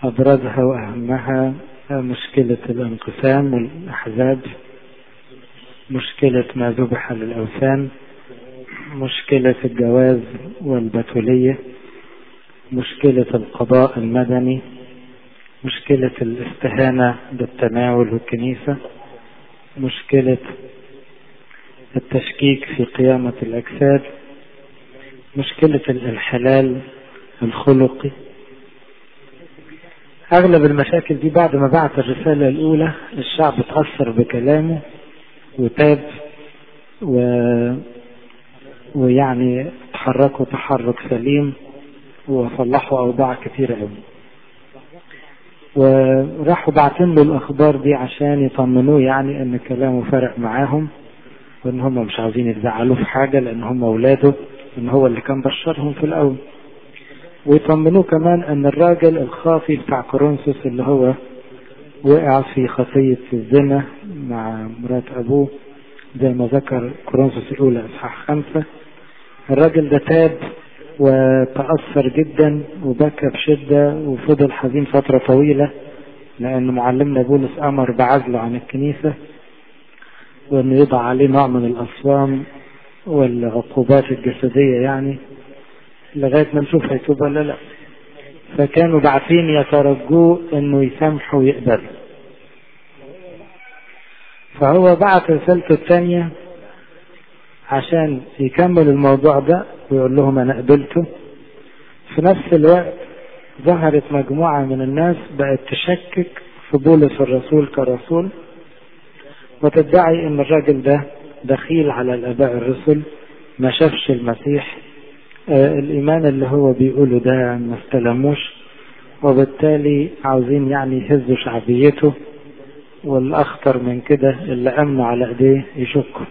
أبرزها وأهمها مشكلة الانقسام والأحزاب مشكلة ما ذبح للأوثان مشكلة الجواز والبتولية مشكلة القضاء المدني مشكلة الاستهانة بالتناول والكنيسة مشكلة التشكيك في قيامة الأجساد مشكلة الانحلال الخلقي أغلب المشاكل دي بعد ما بعت الرسالة الأولى الشعب اتأثر بكلامه وتاب و... ويعني تحركوا تحرك سليم وصلحوا أوضاع كتيرة قوي وراحوا باعتين له الأخبار دي عشان يطمنوه يعني إن كلامه فرق معاهم وإن هم مش عاوزين يزعلوه في حاجة لأن هم أولاده إن هو اللي كان بشرهم في الأول ويطمنوه كمان ان الراجل الخاطي بتاع كورنثوس اللي هو وقع في خطية الزنا مع مرات ابوه زي ما ذكر كورنثوس الاولى اصحاح خمسة الراجل ده تاب وتأثر جدا وبكى بشدة وفضل حزين فترة طويلة لأن معلمنا بولس أمر بعزله عن الكنيسة وأنه يضع عليه نوع من الأصوام والعقوبات الجسدية يعني لغاية ما نشوف هيتوب ولا لا فكانوا باعثين يترجوه انه يسامحه ويقبل فهو بعت رسالته الثانية عشان يكمل الموضوع ده ويقول لهم انا قبلته في نفس الوقت ظهرت مجموعة من الناس بقت تشكك في بولس الرسول كرسول وتدعي ان الراجل ده دخيل على الاباء الرسل ما شافش المسيح آه الايمان اللي هو بيقوله ده ما استلموش وبالتالي عاوزين يعني يهزوا شعبيته والاخطر من كده اللي امنوا على ايديه يشكوا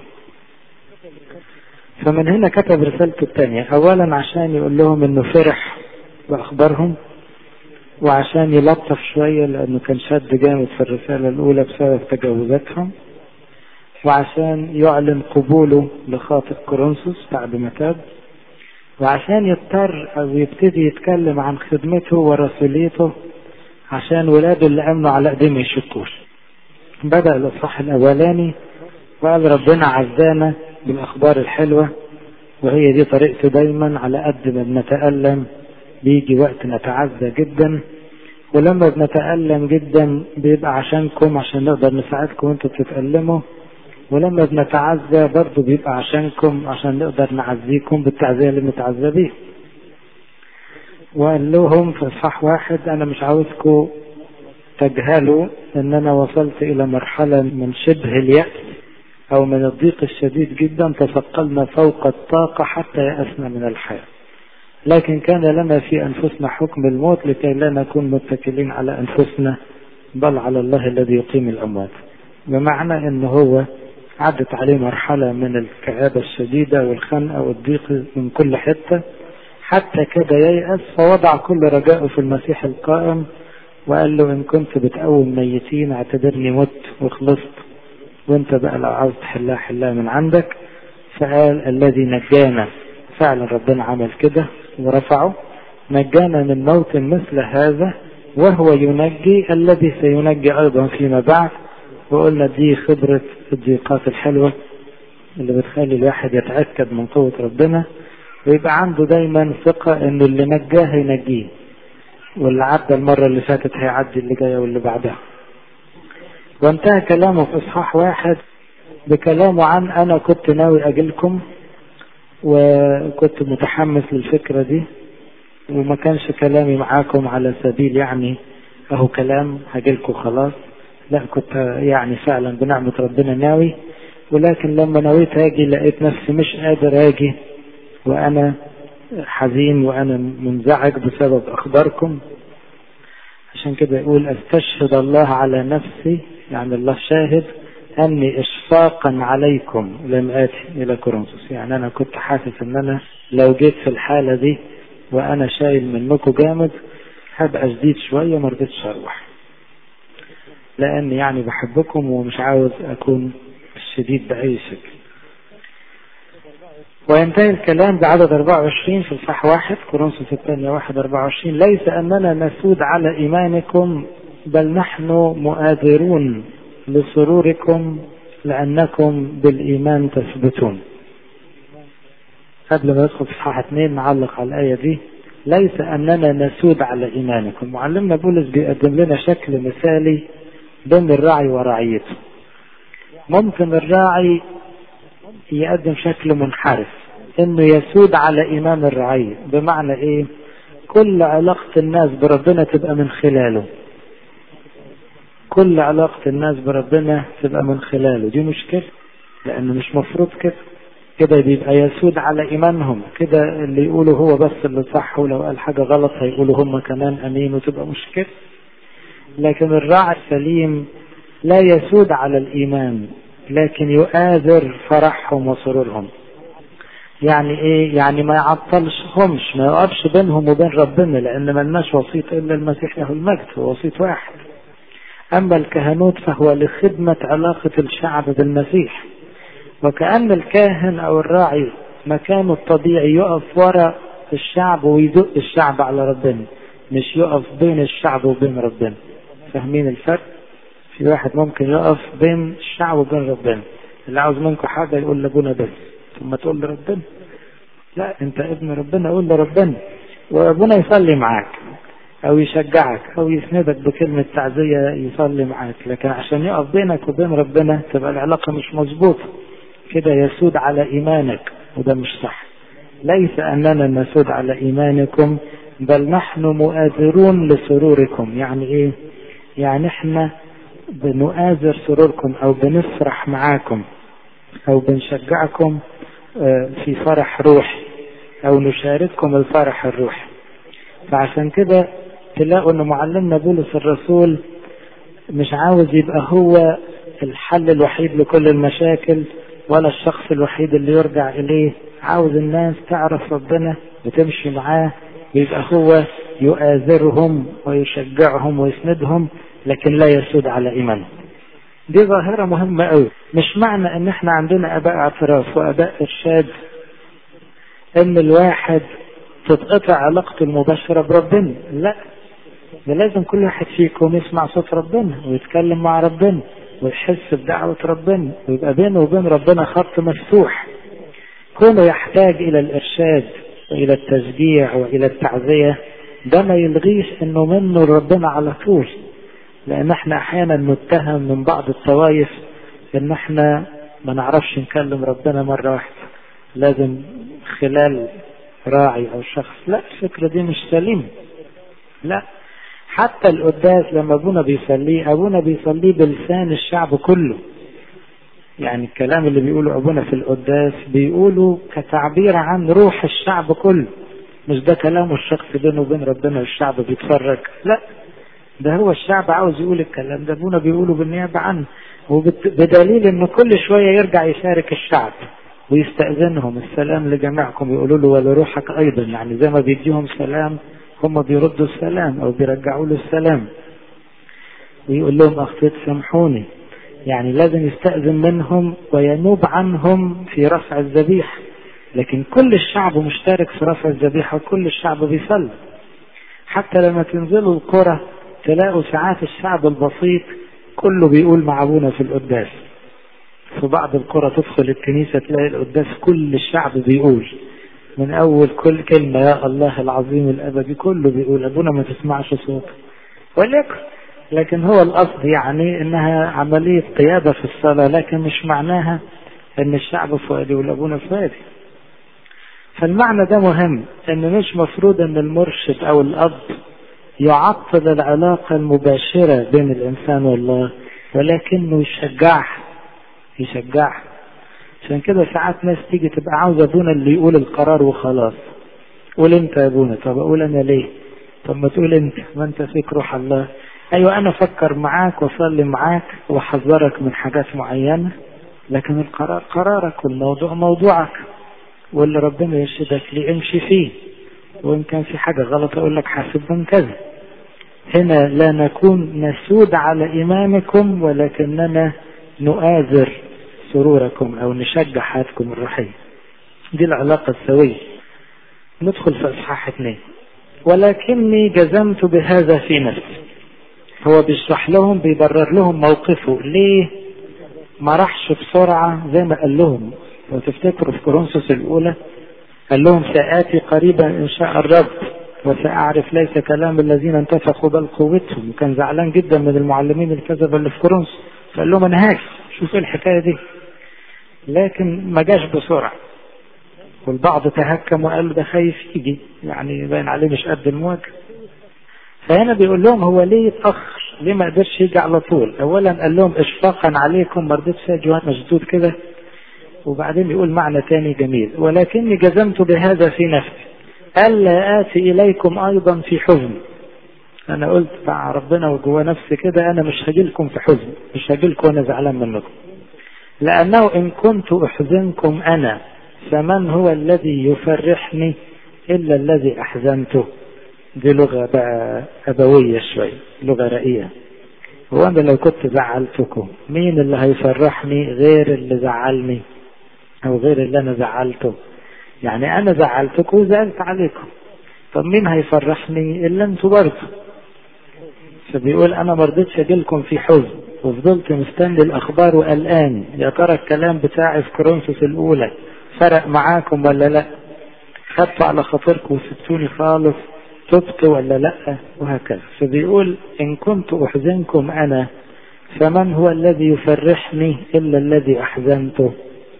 فمن هنا كتب رسالته الثانية اولا عشان يقول لهم انه فرح باخبارهم وعشان يلطف شوية لانه كان شد جامد في الرسالة الاولى بسبب تجاوزاتهم وعشان يعلن قبوله لخاطب كورنثوس بعد ما تاب وعشان يضطر او يبتدي يتكلم عن خدمته ورسوليته عشان ولاده اللي امنوا على ايديه ما يشكوش بدأ الاصحاح الاولاني وقال ربنا عزانا بالاخبار الحلوة وهي دي طريقته دايما على قد ما بنتألم بيجي وقت نتعزى جدا ولما بنتألم جدا بيبقى عشانكم عشان نقدر نساعدكم وانتوا بتتألموا ولما بنتعزى برضه بيبقى عشانكم عشان نقدر نعزيكم بالتعزية اللي بنتعزى بيه وقال لهم في اصحاح واحد انا مش عاوزكم تجهلوا ان انا وصلت الى مرحلة من شبه اليأس او من الضيق الشديد جدا تثقلنا فوق الطاقة حتى يأسنا من الحياة لكن كان لنا في انفسنا حكم الموت لكي لا نكون متكلين على انفسنا بل على الله الذي يقيم الاموات بمعنى ان هو عدت عليه مرحلة من الكآبة الشديدة والخنقة والضيق من كل حتة حتى كده ييأس فوضع كل رجائه في المسيح القائم وقال له إن كنت بتقوم ميتين اعتبرني مت وخلصت وانت بقى لو عاوز تحلها حلها من عندك فقال الذي نجانا فعلا ربنا عمل كده ورفعه نجانا من موت مثل هذا وهو ينجي الذي سينجي أيضا فيما بعد وقلنا دي خبرة الضيقات الحلوة اللي بتخلي الواحد يتأكد من قوة ربنا ويبقى عنده دايما ثقة ان اللي نجاه ينجيه واللي عدى المرة اللي فاتت هيعدي اللي جاية واللي بعدها وانتهى كلامه في اصحاح واحد بكلامه عن انا كنت ناوي اجيلكم وكنت متحمس للفكرة دي وما كانش كلامي معاكم على سبيل يعني اهو كلام هجيلكم خلاص لا كنت يعني فعلا بنعمة ربنا ناوي ولكن لما نويت اجي لقيت نفسي مش قادر اجي وانا حزين وانا منزعج بسبب اخباركم عشان كده يقول استشهد الله على نفسي يعني الله شاهد اني اشفاقا عليكم لم اتي الى كورنثوس يعني انا كنت حاسس ان انا لو جيت في الحالة دي وانا شايل منكم جامد هبقى شديد شوية ما رضيتش اروح لان يعني بحبكم ومش عاوز اكون شديد باي شكل وينتهي الكلام بعدد 24 في الصح واحد كورنثوس الثانية واحد 24 ليس أننا نسود على إيمانكم بل نحن مؤازرون لسروركم لأنكم بالإيمان تثبتون قبل ما ندخل في اصحاح اثنين نعلق على الآية دي ليس أننا نسود على إيمانكم معلمنا بولس بيقدم لنا شكل مثالي بين الراعي ورعيته ممكن الراعي يقدم شكل منحرف انه يسود على ايمان الرعية بمعنى ايه كل علاقة الناس بربنا تبقى من خلاله كل علاقة الناس بربنا تبقى من خلاله دي مشكلة لانه مش مفروض كده كده بيبقى يسود على ايمانهم كده اللي يقولوا هو بس اللي صح ولو قال حاجة غلط هيقولوا هم كمان امين وتبقى مشكلة لكن الراعي السليم لا يسود على الايمان لكن يؤازر فرحهم وسرورهم يعني ايه يعني ما يعطلشهمش ما يقفش بينهم وبين ربنا لان ملناش وسيط الا المسيح له المجد هو وسيط واحد اما الكهنوت فهو لخدمة علاقة الشعب بالمسيح وكأن الكاهن او الراعي مكانه الطبيعي يقف وراء الشعب ويدق الشعب على ربنا مش يقف بين الشعب وبين ربنا فاهمين الفرق في واحد ممكن يقف بين الشعب وبين ربنا اللي عاوز منكم حاجة يقول لابونا بس ثم تقول لربنا لا انت ابن ربنا قول لربنا وربنا يصلي معاك او يشجعك او يسندك بكلمة تعزية يصلي معاك لكن عشان يقف بينك وبين ربنا تبقى العلاقة مش مظبوطة كده يسود على ايمانك وده مش صح ليس اننا نسود على ايمانكم بل نحن مؤازرون لسروركم يعني ايه يعني احنا بنؤازر سروركم او بنفرح معاكم او بنشجعكم في فرح روحي او نشارككم الفرح الروحي فعشان كده تلاقوا ان معلمنا بولس الرسول مش عاوز يبقى هو الحل الوحيد لكل المشاكل ولا الشخص الوحيد اللي يرجع اليه عاوز الناس تعرف ربنا وتمشي معاه ويبقى هو يؤازرهم ويشجعهم ويسندهم لكن لا يسود على ايمانهم دي ظاهرة مهمة قوي مش معنى ان احنا عندنا اباء اعتراف واباء ارشاد ان الواحد تتقطع علاقته المباشرة بربنا لا ده لازم كل واحد فيكم يسمع صوت ربنا ويتكلم مع ربنا ويحس بدعوة ربنا ويبقى بينه وبين ربنا خط مفتوح كونه يحتاج الى الارشاد والى التشجيع والى التعزية ده ما يلغيش انه منه ربنا على طول لان احنا احيانا نتهم من بعض الطوائف ان احنا ما نعرفش نكلم ربنا مرة واحدة لازم خلال راعي او شخص لا الفكرة دي مش سليمة لا حتى القداس لما ابونا بيصليه ابونا بيصليه بلسان الشعب كله يعني الكلام اللي بيقوله ابونا في القداس بيقوله كتعبير عن روح الشعب كله مش ده كلامه الشخصي بينه وبين ربنا والشعب بيتفرج لا ده هو الشعب عاوز يقول الكلام ده ابونا بيقوله بالنيابة عنه وبدليل ان كل شوية يرجع يشارك الشعب ويستأذنهم السلام لجميعكم يقولوا له ولروحك ايضا يعني زي ما بيديهم سلام هم بيردوا السلام او بيرجعوا له السلام ويقول لهم اخطيت سامحوني يعني لازم يستأذن منهم وينوب عنهم في رفع الذبيحة لكن كل الشعب مشترك في رفع الذبيحة وكل الشعب بيصلي حتى لما تنزلوا القرى تلاقوا ساعات الشعب البسيط كله بيقول مع ابونا في القداس في بعض القرى تدخل الكنيسة تلاقي القداس كل الشعب بيقول من اول كل كلمة يا الله العظيم الابدي كله بيقول ابونا ما تسمعش صوته وليكن لكن هو القصد يعني انها عملية قيادة في الصلاة لكن مش معناها ان الشعب فؤادي والابونا فؤادي فالمعنى ده مهم ان مش مفروض ان المرشد او الاب يعطل العلاقة المباشرة بين الانسان والله ولكنه يشجعه يشجعه عشان كده ساعات ناس تيجي تبقى عاوزة ابونا اللي يقول القرار وخلاص قول انت يا ابونا طب اقول انا ليه طب ما تقول انت ما انت فيك روح الله ايوه انا افكر معاك واصلي معاك واحذرك من حاجات معينة لكن القرار قرارك والموضوع موضوعك واللي ربنا يرشدك ليه امشي فيه وان كان في حاجة غلط اقول لك حاسب من كذا هنا لا نكون نسود على ايمانكم ولكننا نؤازر سروركم او نشجع حياتكم الروحية دي العلاقة السوية ندخل في إصحاح اثنين ولكني جزمت بهذا في نفسي هو بيشرح لهم بيبرر لهم موقفه ليه ما راحش بسرعة زي ما قال لهم لو تفتكروا في كورنثوس الأولى قال لهم سآتي قريبا إن شاء الرب وسأعرف ليس كلام الذين انتفخوا بل قوتهم وكان زعلان جدا من المعلمين الكذبة اللي في كورنثوس فقال لهم أنا هاجي شوف ايه الحكاية دي لكن ما جاش بسرعة والبعض تهكم وقال ده خايف يجي يعني باين عليه مش قد المواجهة فهنا بيقول لهم هو ليه يتأخر ليه ما قدرش يجي على طول اولا قال لهم اشفاقا عليكم ما رضيتش اجي وانا مشدود كده وبعدين يقول معنى تاني جميل ولكني جزمت بهذا في نفسي ألا آتي إليكم أيضا في حزن أنا قلت مع ربنا وجوا نفسي كده أنا مش هجيلكم في حزن مش هجيلكم وأنا زعلان منكم لأنه إن كنت أحزنكم أنا فمن هو الذي يفرحني إلا الذي أحزنته دي لغة بقى أبوية شوية لغة رقيقة هو أنا لو كنت زعلتكم مين اللي هيفرحني غير اللي زعلني أو غير اللي أنا زعلته يعني أنا زعلتكم وزعلت عليكم طب مين هيفرحني إلا أنتوا برضه فبيقول أنا ما رضيتش أجيلكم في حزن وفضلت مستني الأخبار وقلقان يا ترى الكلام بتاعي في كورنثوس الأولى فرق معاكم ولا لا خدتوا على خاطركم وسبتوني خالص تبت ولا لا وهكذا فبيقول إن كنت أحزنكم أنا فمن هو الذي يفرحني إلا الذي أحزنته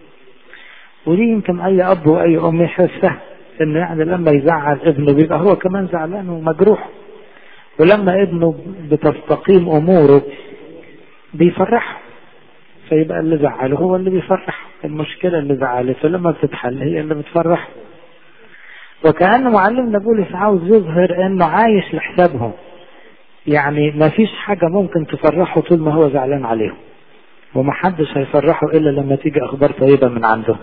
ودي يمكن أي أب وأي أم يحسها إنه يعني لما يزعل ابنه بيبقى هو كمان زعلان ومجروح ولما ابنه بتستقيم أموره بيفرحه فيبقى اللي زعله هو اللي بيفرح المشكلة اللي زعلته لما بتتحل هي اللي بتفرح وكأن معلمنا بولس عاوز يظهر انه عايش لحسابهم يعني ما فيش حاجة ممكن تفرحه طول ما هو زعلان عليهم ومحدش هيفرحه الا لما تيجي اخبار طيبة من عنده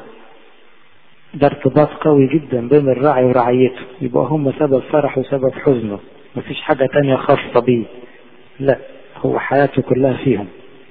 ده ارتباط قوي جدا بين الراعي ورعيته يبقى هم سبب فرحه وسبب حزنه مفيش حاجة تانية خاصة بيه لا هو حياته كلها فيهم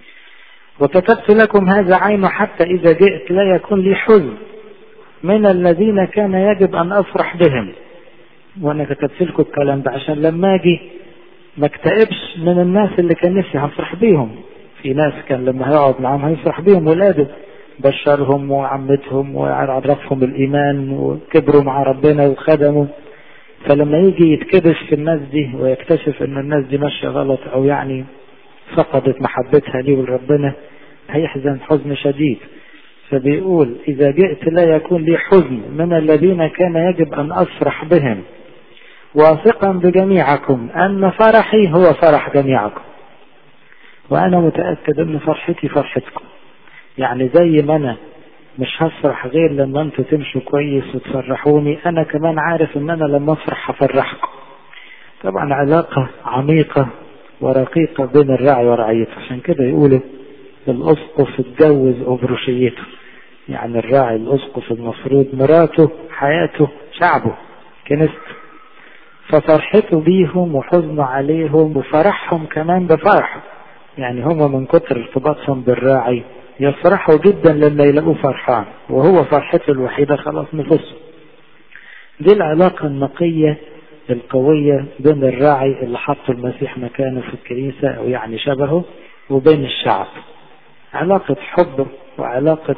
وكتبت لكم هذا عين حتى إذا جئت لا يكون لي حزن من الذين كان يجب أن أفرح بهم وأنا كتبت لكم الكلام ده عشان لما أجي ما اكتئبش من الناس اللي كان نفسي هفرح بيهم في ناس كان لما هيقعد معاهم هيفرح بيهم ولاده بشرهم وعمتهم وعرفهم الإيمان وكبروا مع ربنا وخدموا فلما يجي يتكبش في الناس دي ويكتشف ان الناس دي ماشية غلط او يعني فقدت محبتها ليه ولربنا هيحزن حزن شديد فبيقول إذا جئت لا يكون لي حزن من الذين كان يجب أن أفرح بهم واثقا بجميعكم أن فرحي هو فرح جميعكم وأنا متأكد أن فرحتي فرحتكم يعني زي ما أنا مش هفرح غير لما انتوا تمشوا كويس وتفرحوني انا كمان عارف ان انا لما افرح هفرحكم طبعا علاقة عميقة ورقيقة بين الراعي ورعيته عشان كده يقولوا الاسقف اتجوز ابروشيته يعني الراعي الاسقف المفروض مراته حياته شعبه كنيسته ففرحته بيهم وحزنه عليهم وفرحهم كمان بفرحه يعني هم من كتر ارتباطهم بالراعي يفرحوا جدا لما يلاقوه فرحان وهو فرحته الوحيدة خلاص نفسه دي العلاقة النقية القوية بين الراعي اللي حط المسيح مكانه في الكنيسة أو يعني شبهه وبين الشعب علاقة حب وعلاقة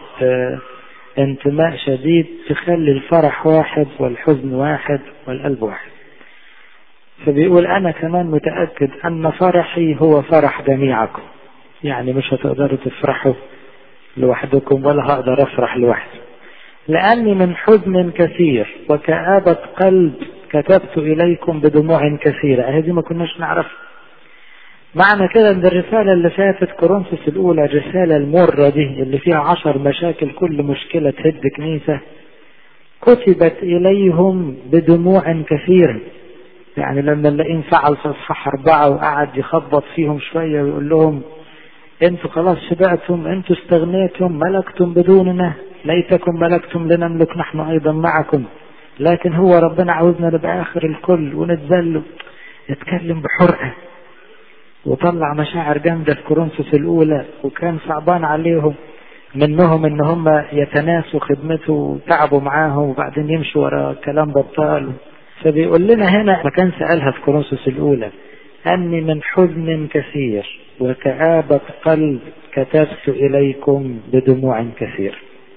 انتماء شديد تخلي الفرح واحد والحزن واحد والقلب واحد فبيقول أنا كمان متأكد أن فرحي هو فرح جميعكم يعني مش هتقدروا تفرحوا لوحدكم ولا هقدر افرح لوحدي لاني من حزن كثير وكآبة قلب كتبت اليكم بدموع كثيرة هذه ما كناش نعرف معنى كده ان الرسالة اللي فاتت كورنثوس الاولى الرسالة المرة دي اللي فيها عشر مشاكل كل مشكلة تهد كنيسة كتبت اليهم بدموع كثيرة يعني لما نلاقيه فعل في اصحاح اربعة وقعد يخبط فيهم شوية ويقول لهم انتوا خلاص شبعتم انتوا استغنيتم ملكتم بدوننا ليتكم ملكتم لنملك نحن ايضا معكم لكن هو ربنا عاوزنا نبقى اخر الكل ونتذل اتكلم بحرقة وطلع مشاعر جامدة في كورنثوس الاولى وكان صعبان عليهم منهم ان هم يتناسوا خدمته وتعبوا معاهم وبعدين يمشوا ورا كلام بطال فبيقول لنا هنا ما كان سألها في كورنثوس الأولى أني من حزن كثير وكآبة قلب كتبت إليكم بدموع كثير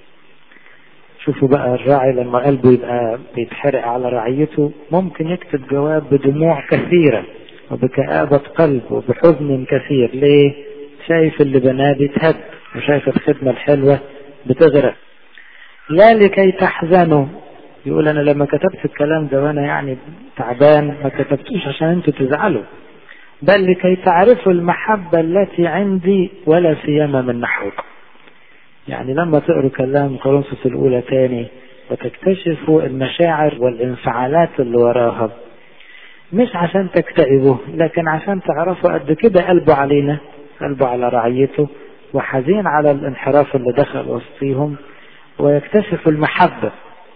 شوفوا بقى الراعي لما قلبه يبقى بيتحرق على رعيته ممكن يكتب جواب بدموع كثيرة وبكآبة قلب وبحزن كثير ليه؟ شايف اللي بناه بيتهد وشايف الخدمة الحلوة بتغرق لا لكي تحزنوا يقول انا لما كتبت الكلام ده وانا يعني تعبان ما كتبتوش عشان انتوا تزعلوا بل لكي تعرفوا المحبة التي عندي ولا سيما من نحوكم يعني لما تقروا كلام كورنثوس الأولى تاني وتكتشفوا المشاعر والانفعالات اللي وراها مش عشان تكتئبوا لكن عشان تعرفوا قد كده قلبه علينا قلبه على رعيته وحزين على الانحراف اللي دخل وسطيهم ويكتشفوا المحبة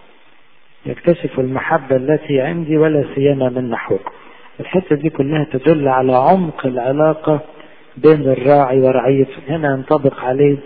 يكتشفوا المحبة التي عندي ولا سيما من نحوكم الحتة دي كلها تدل على عمق العلاقة بين الراعي ورعيته هنا ينطبق عليه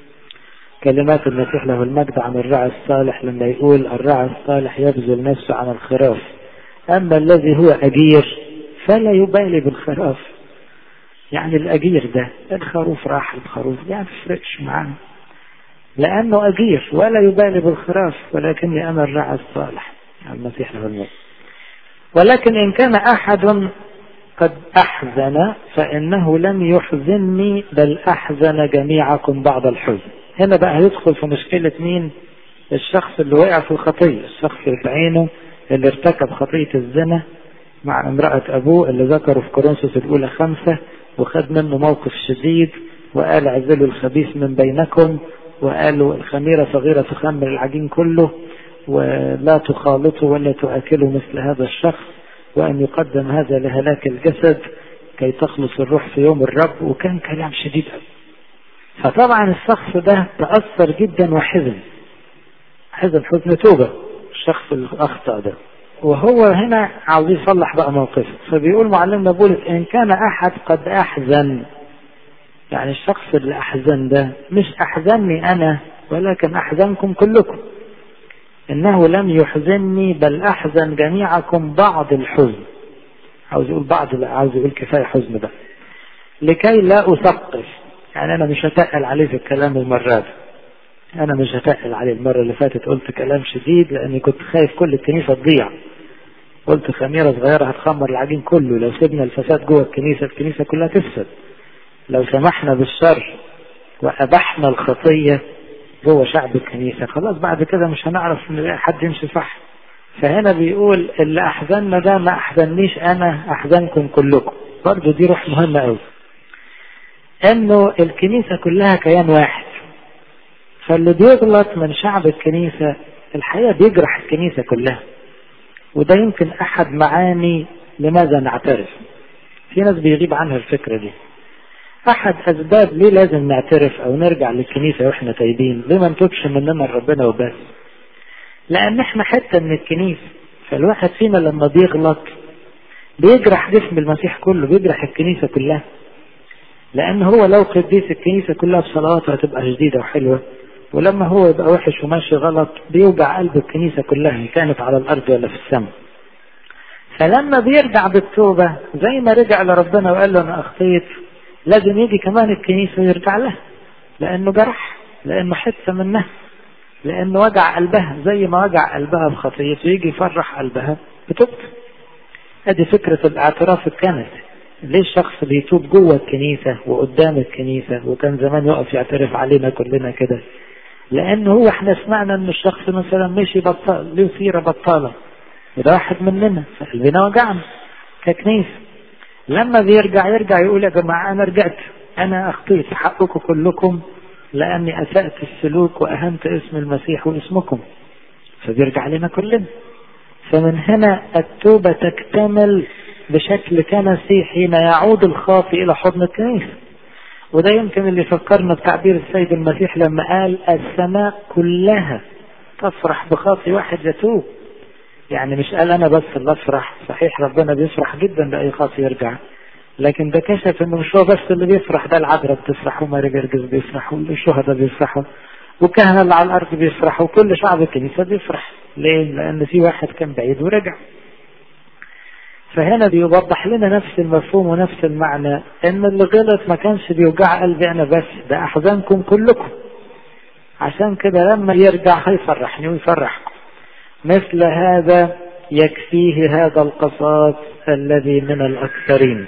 كلمات المسيح له المجد عن الراعي الصالح لما يقول الراعي الصالح يبذل نفسه عن الخراف أما الذي هو أجير فلا يبالي بالخراف يعني الأجير ده الخروف راح الخروف يعني تفرقش معاه لأنه أجير ولا يبالي بالخراف ولكني أنا الراعي الصالح المسيح له المجد ولكن إن كان أحد قد أحزن فإنه لم يحزنني بل أحزن جميعكم بعض الحزن هنا بقى هيدخل في مشكلة مين الشخص اللي وقع في الخطية الشخص اللي بعينه اللي ارتكب خطية الزنا مع امرأة أبوه اللي ذكروا في كورنثوس الأولى خمسة وخد منه موقف شديد وقال اعزلوا الخبيث من بينكم وقالوا الخميرة صغيرة تخمر العجين كله ولا تخالطوا ولا تؤكلوا مثل هذا الشخص وأن يقدم هذا لهلاك الجسد كي تخلص الروح في يوم الرب وكان كلام شديد فطبعا الشخص ده تأثر جدا وحزن حزن حزن توبة الشخص الأخطأ ده وهو هنا عاوز يصلح بقى موقفه فبيقول معلمنا بولس إن كان أحد قد أحزن يعني الشخص اللي أحزن ده مش أحزنني أنا ولكن أحزنكم كلكم إنه لم يحزنني بل أحزن جميعكم بعض الحزن عاوز يقول بعض لا عاوز يقول كفاية حزن بقى لكي لا أثقف يعني أنا مش هتقل عليه في الكلام المرة دي أنا مش هتقل عليه المرة اللي فاتت قلت كلام شديد لأني كنت خايف كل الكنيسة تضيع قلت خميرة صغيرة هتخمر العجين كله لو سيبنا الفساد جوه الكنيسة الكنيسة كلها تفسد لو سمحنا بالشر وأبحنا الخطية جوه شعب الكنيسة خلاص بعد كده مش هنعرف نلاقي حد يمشي صح فهنا بيقول اللي أحزننا ده ما أحزننيش أنا أحزنكم كلكم برضه دي روح مهمة أوي إنه الكنيسة كلها كيان واحد فاللي بيغلط من شعب الكنيسة الحقيقة بيجرح الكنيسة كلها وده يمكن أحد معاني لماذا نعترف في ناس بيغيب عنها الفكرة دي أحد أسباب ليه لازم نعترف أو نرجع للكنيسة وإحنا تايبين ليه ما نتوبش مننا لربنا وبس لأن إحنا حتة من الكنيسة فالواحد فينا لما بيغلط بيجرح جسم المسيح كله بيجرح الكنيسة كلها لأن هو لو قديس الكنيسة كلها بصلواته هتبقى جديدة وحلوة ولما هو يبقى وحش وماشي غلط بيوجع قلب الكنيسة كلها إن كانت على الأرض ولا في السماء فلما بيرجع بالتوبة زي ما رجع لربنا وقال له أنا أخطيت لازم يجي كمان الكنيسة ويرجع لها لأنه جرح لأنه حتة منها لأنه وجع قلبها زي ما وجع قلبها بخطيته يجي يفرح قلبها بتوبته ادي فكرة الاعتراف الكنسي ليه الشخص بيتوب جوه الكنيسة وقدام الكنيسة وكان زمان يقف يعترف علينا كلنا كده لأن هو احنا سمعنا ان الشخص مثلا مشي بطال له سيرة بطالة وده واحد مننا فقلبنا وجعنا ككنيسة لما بيرجع يرجع يقول يا جماعة أنا رجعت أنا أخطيت في حقكم كلكم لأني أسأت السلوك وأهنت اسم المسيح واسمكم فبيرجع لنا كلنا فمن هنا التوبة تكتمل بشكل كنسي حين يعود الخاطئ إلى حضن الكنيسة وده يمكن اللي فكرنا بتعبير السيد المسيح لما قال السماء كلها تفرح بخاطئ واحد يتوب يعني مش قال أنا بس اللي أفرح صحيح ربنا بيفرح جدا بأي خاطئ يرجع لكن ده كشف انه مش هو بس اللي بيفرح ده العذراء بتفرح وماري جرجس بيفرح والشهداء بيفرحوا والكهنة اللي على الأرض بيفرحوا وكل شعب الكنيسة بيفرح ليه؟ لأن في واحد كان بعيد ورجع فهنا بيوضح لنا نفس المفهوم ونفس المعنى ان اللي غلط ما كانش بيوجع قلبي انا بس ده احزانكم كلكم عشان كده لما يرجع هيفرحني ويفرحكم مثل هذا يكفيه هذا القصاص الذي من الاكثرين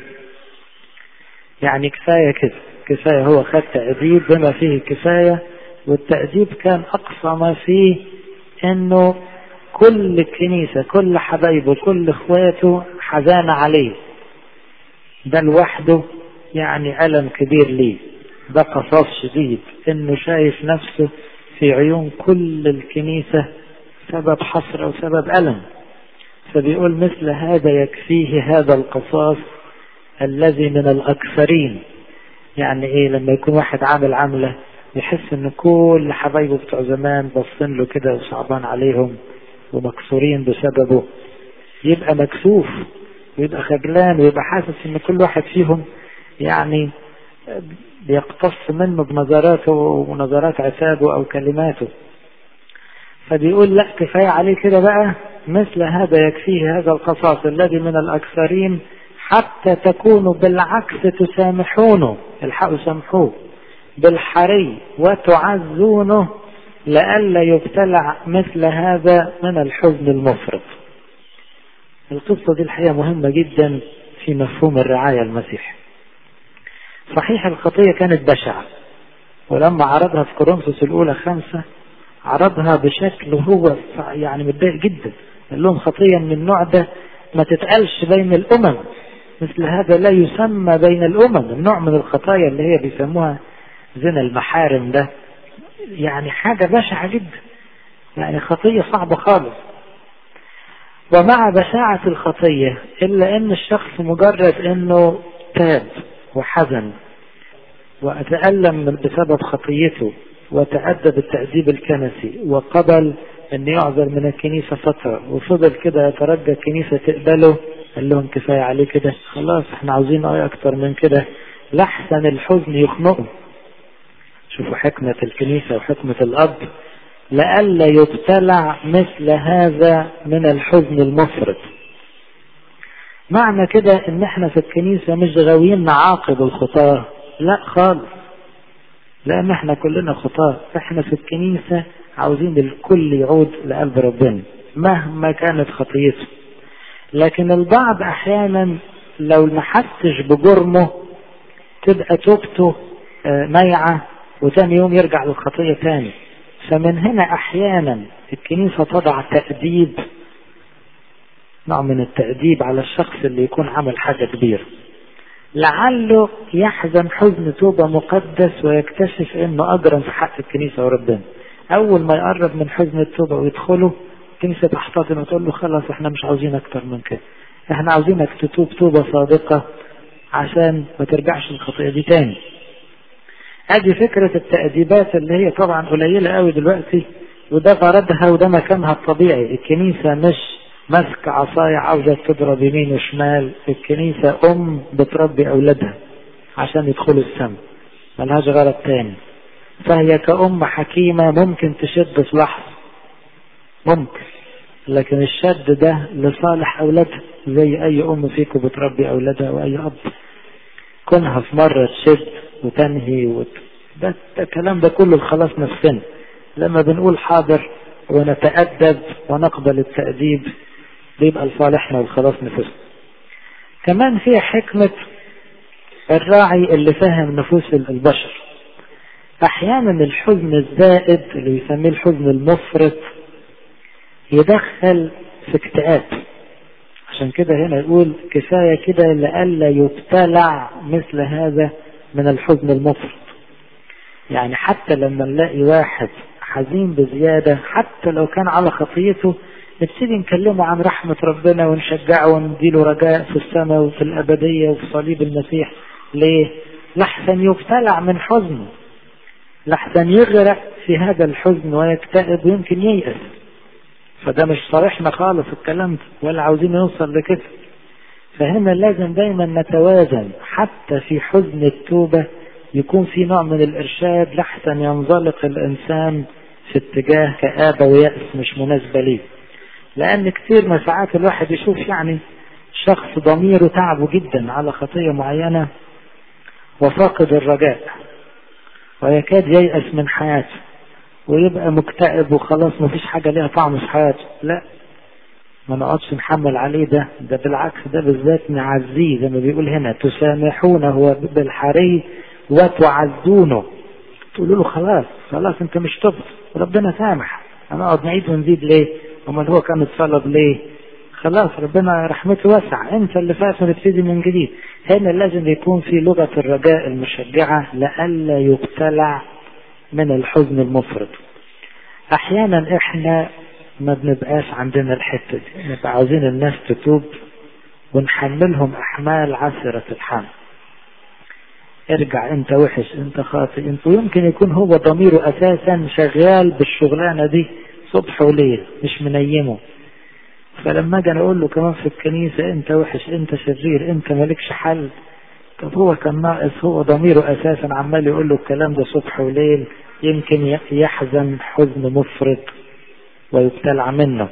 يعني كفاية كده كفاية هو خد تأديب بما فيه كفاية والتأديب كان أقصى ما فيه إنه كل الكنيسة كل حبايبه كل إخواته حزان عليه ده لوحده يعني ألم كبير ليه ده قصاص شديد إنه شايف نفسه في عيون كل الكنيسة سبب حسرة وسبب ألم فبيقول مثل هذا يكفيه هذا القصاص الذي من الأكثرين يعني إيه لما يكون واحد عامل عملة يحس إن كل حبايبه بتوع زمان باصين له كده وصعبان عليهم ومكسورين بسببه يبقى مكسوف ويبقى خجلان ويبقى حاسس إن كل واحد فيهم يعني بيقتص منه بنظراته ونظرات عتابه أو كلماته فبيقول لا كفاية عليه كده بقى مثل هذا يكفيه هذا القصاص الذي من الأكثرين حتى تكونوا بالعكس تسامحونه الحقوا سامحوه بالحري وتعزونه لئلا يبتلع مثل هذا من الحزن المفرط القصة دي الحقيقة مهمة جدا في مفهوم الرعاية المسيح صحيح الخطية كانت بشعة ولما عرضها في كورنثوس الأولى خمسة عرضها بشكل هو يعني متضايق جدا قال لهم خطية من النوع ده ما تتقالش بين الأمم مثل هذا لا يسمى بين الأمم النوع من الخطايا اللي هي بيسموها زنا المحارم ده يعني حاجة بشعة جدا يعني خطية صعبة خالص ومع بشاعة الخطية إلا أن الشخص مجرد أنه تاب وحزن وأتألم بسبب خطيته وتأدب التأديب الكنسي وقبل أن يعذر من الكنيسة فترة وفضل كده يترجى الكنيسة تقبله قال لهم كفاية عليه كده خلاص احنا عاوزين ايه اكتر من كده لحسن الحزن يخنقه شوفوا حكمة الكنيسة وحكمة الأب لئلا يبتلع مثل هذا من الحزن المفرط معنى كده ان احنا في الكنيسة مش غاويين نعاقب الخطاة لا خالص لان احنا كلنا خطاة احنا في الكنيسة عاوزين الكل يعود لقلب ربنا مهما كانت خطيته لكن البعض احيانا لو ما حسش بجرمه تبقى توبته ميعة وتاني يوم يرجع للخطية تاني فمن هنا احيانا الكنيسة تضع تأديب نوع من التأديب على الشخص اللي يكون عمل حاجة كبيرة لعله يحزن حزن توبة مقدس ويكتشف انه اجرم في حق الكنيسة وربنا اول ما يقرب من حزن التوبة ويدخله الكنيسة تحتضن وتقول له خلاص احنا مش عاوزين اكتر من كده احنا عاوزينك تتوب توبة صادقة عشان ما ترجعش الخطيئة دي تاني ادي فكرة التأديبات اللي هي طبعا قليلة قوي دلوقتي وده غرضها وده مكانها الطبيعي الكنيسة مش ماسكة عصاية عاوزة تضرب يمين وشمال الكنيسة أم بتربي أولادها عشان يدخلوا السماء ملهاش غرض تاني فهي كأم حكيمة ممكن تشد في لحظة ممكن لكن الشد ده لصالح أولادها زي أي أم فيكم بتربي أولادها وأي أب كونها في مرة تشد وتنهي وت... ده الكلام ده كله الخلاص نفسنا لما بنقول حاضر ونتأدب ونقبل التأديب بيبقى لصالحنا والخلاص نفسنا كمان في حكمة الراعي اللي فهم نفوس البشر احيانا الحزن الزائد اللي يسميه الحزن المفرط يدخل في اكتئاب عشان كده هنا يقول كفاية كده لئلا يبتلع مثل هذا من الحزن المفرط يعني حتى لما نلاقي واحد حزين بزيادة حتى لو كان على خطيته نبتدي نكلمه عن رحمة ربنا ونشجعه ونديله رجاء في السماء وفي الأبدية وفي صليب المسيح ليه؟ لحسن يبتلع من حزنه لحسن يغرق في هذا الحزن ويكتئب ويمكن ييأس فده مش صالحنا خالص الكلام ده ولا عاوزين نوصل لكده فهنا لازم دايما نتوازن حتى في حزن التوبة يكون في نوع من الإرشاد لحسن ينزلق الإنسان في اتجاه كآبة ويأس مش مناسبة ليه لأن كتير من ساعات الواحد يشوف يعني شخص ضميره تعبه جدا على خطية معينة وفاقد الرجاء ويكاد ييأس من حياته ويبقى مكتئب وخلاص مفيش حاجة ليها طعم في حياته لا ما نقعدش نحمل عليه ده ده بالعكس ده بالذات نعزيه زي ما بيقول هنا تسامحونه بالحري وتعزونه تقولوا له خلاص خلاص انت مش تبت ربنا سامح هنقعد نعيد ونزيد ليه امال هو كان اتصلب ليه خلاص ربنا رحمته واسعة انت اللي فات ونبتدي من جديد هنا لازم يكون في لغة الرجاء المشجعة لئلا يبتلع من الحزن المفرط احيانا احنا ما بنبقاش عندنا الحتة دي نبقى عاوزين الناس تتوب ونحملهم احمال عسرة الحمل ارجع انت وحش انت خاطئ انت ويمكن يكون هو ضميره اساسا شغال بالشغلانة دي صبح وليل مش منيمه فلما اجي اقول له كمان في الكنيسة انت وحش انت شرير انت مالكش حل طب هو كان ناقص هو ضميره اساسا عمال يقول له الكلام ده صبح وليل يمكن يحزن حزن مفرط ويبتلع منه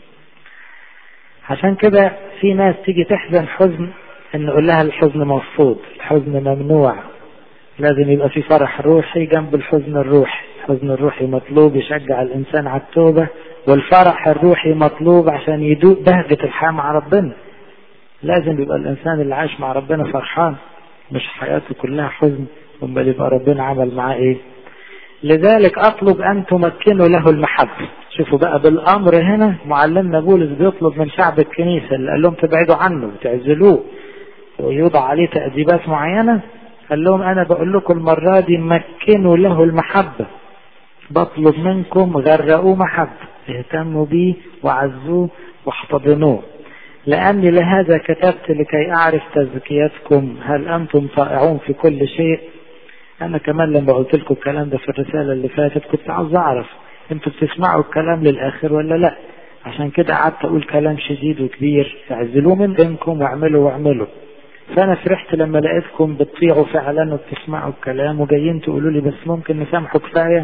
عشان كده في ناس تيجي تحزن حزن ان نقول لها الحزن مرفوض الحزن ممنوع لازم يبقى في فرح روحي جنب الحزن الروحي الحزن الروحي مطلوب يشجع الانسان على التوبة والفرح الروحي مطلوب عشان يدوق بهجة الحياة مع ربنا لازم يبقى الانسان اللي عايش مع ربنا فرحان مش حياته كلها حزن امال يبقى ربنا عمل معاه ايه لذلك اطلب ان تمكنوا له المحبة شوفوا بقى بالامر هنا معلمنا بولس بيطلب من شعب الكنيسة اللي قال لهم تبعدوا عنه وتعزلوه ويوضع عليه تأديبات معينة قال لهم انا بقول لكم المرة دي مكنوا له المحبة بطلب منكم غرقوه محبة اهتموا بيه وعزوه واحتضنوه لأني لهذا كتبت لكي أعرف تزكيتكم هل أنتم طائعون في كل شيء أنا كمان لما قلت لكم الكلام ده في الرسالة اللي فاتت كنت عاوز أعرف أنتوا بتسمعوا الكلام للآخر ولا لا عشان كده قعدت أقول كلام شديد وكبير اعزلوه من بينكم واعملوا واعملوا فأنا فرحت لما لقيتكم بتطيعوا فعلا وبتسمعوا الكلام وجايين تقولوا لي بس ممكن نسامحوا كفاية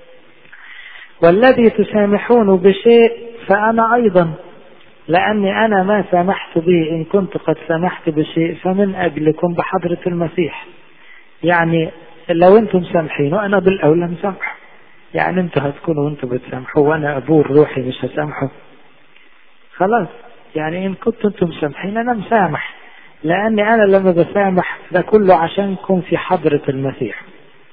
والذي تسامحون بشيء فأنا أيضا لأني أنا ما سامحت به إن كنت قد سامحت بشيء فمن أجلكم بحضرة المسيح يعني لو أنتم سامحين وأنا بالأولى مسامح يعني أنتم هتكونوا وأنتم بتسامحوا وأنا أبوه الروحي مش هسامحه خلاص يعني إن كنتم أنتم سامحين أنا مسامح لأني أنا لما بسامح ده كله عشانكم في حضرة المسيح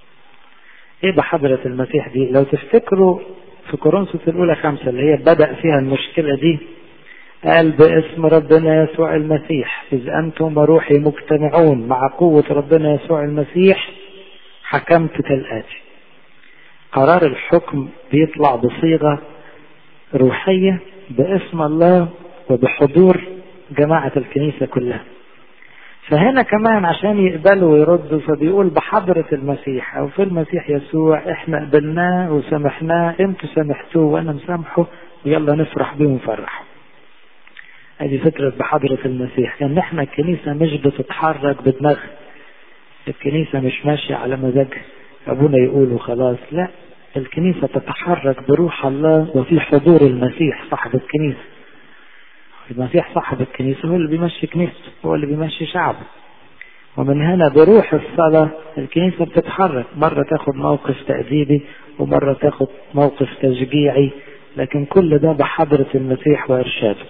ايه بحضرة المسيح دي لو تفتكروا في كورنثوس الاولى خمسة اللي هي بدأ فيها المشكلة دي قال باسم ربنا يسوع المسيح إذ أنتم وروحي مجتمعون مع قوة ربنا يسوع المسيح حكمت كالآتي قرار الحكم بيطلع بصيغة روحية باسم الله وبحضور جماعة الكنيسة كلها فهنا كمان عشان يقبلوا ويردوا فبيقول بحضرة المسيح أو في المسيح يسوع إحنا قبلناه وسامحناه أنتوا سامحتوه وأنا مسامحه ويلا نفرح بيه ونفرحه. هذه فكرة بحضرة المسيح إن إحنا الكنيسة مش بتتحرك بدماغها. الكنيسة مش ماشية على مزاجها. أبونا يقول وخلاص لا الكنيسة تتحرك بروح الله وفي حضور المسيح صاحب الكنيسة. المسيح صاحب الكنيسة هو اللي بيمشي كنيسته هو اللي بيمشي شعبه ومن هنا بروح الصلاة الكنيسة بتتحرك مرة تاخد موقف تأديبي ومرة تاخد موقف تشجيعي لكن كل ده بحضرة المسيح وإرشاده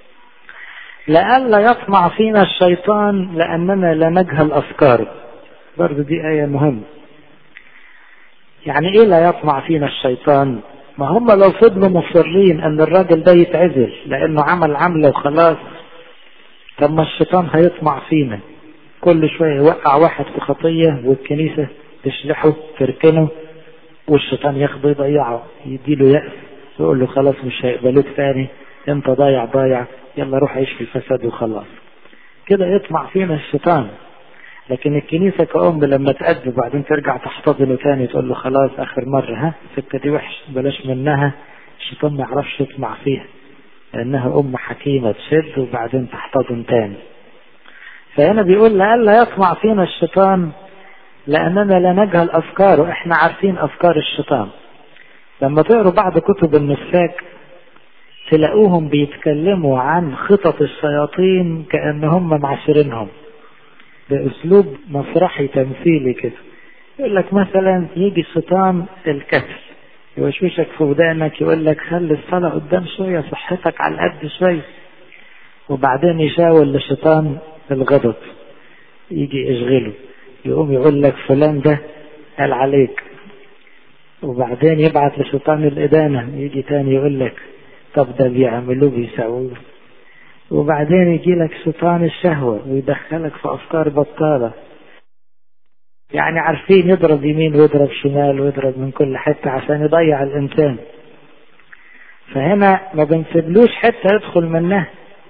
لئلا يطمع فينا الشيطان لأننا لا نجهل أفكاره برضه دي آية مهمة يعني إيه لا يطمع فينا الشيطان ما هم لو فضلوا مصرين ان الراجل ده يتعزل لانه عمل عملة وخلاص طب ما الشيطان هيطمع فينا كل شوية يوقع واحد في خطية والكنيسة تشلحه تركنه والشيطان ياخده يضيعه يديله يأس يقول له خلاص مش هيقبلوك تاني انت ضايع ضايع يلا روح عيش في الفساد وخلاص كده يطمع فينا الشيطان لكن الكنيسة كأم لما تأدب وبعدين ترجع تحتضنه تاني تقول له خلاص آخر مرة ها السكة دي وحش بلاش منها الشيطان ما يعرفش يطمع فيها لأنها أم حكيمة تشد وبعدين تحتضن تاني فهنا بيقول لألا يطمع فينا الشيطان لأننا لا نجهل أفكاره احنا عارفين أفكار الشيطان لما تقروا بعض كتب النساك تلاقوهم بيتكلموا عن خطط الشياطين كأن هم معاشرينهم بأسلوب مسرحي تمثيلي كده يقول لك مثلا يجي الشيطان الكسل يوشوشك في ودانك يقول لك خلي الصلاة قدام شوية صحتك على القد شوية وبعدين يشاور للشيطان الغضب يجي يشغله يقوم يقول لك فلان ده قال عليك وبعدين يبعت لشيطان الإدانة يجي تاني يقول لك طب ده بيعملوه بيسووه وبعدين يجي لك شيطان الشهوة ويدخلك في أفكار بطالة يعني عارفين يضرب يمين ويضرب شمال ويضرب من كل حتة عشان يضيع الإنسان فهنا ما بنسيبلوش حتة يدخل منها